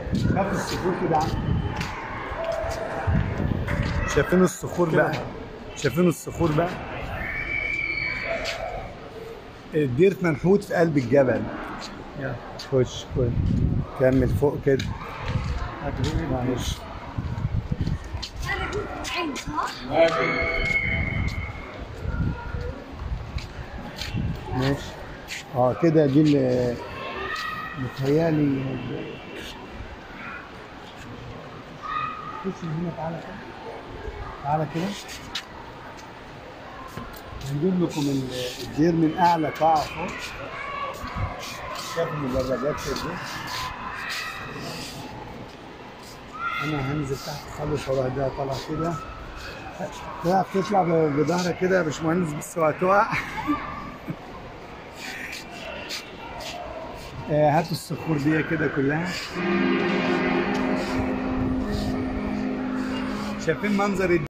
شاف الصخور كده عم شايفين الصخور بقى شايفين الصخور بقى الدير منحوت في قلب الجبل يلا خش خش كمل فوق كده معلش عين صح؟ ماشي اه كده دي اللي متهيألي خش من هنا تعالى كده تعالى كده هنجيب لكم ال- الدير من اعلى قاعه فوق شايف المدرجات كده انا هنزل تحت خالص واروح ده طالع كده لا بتطلع ب- بظهرك كده يا باشمهندس بس هتقع آه، هاتوا الصخور دي كده كلها شايفين منظر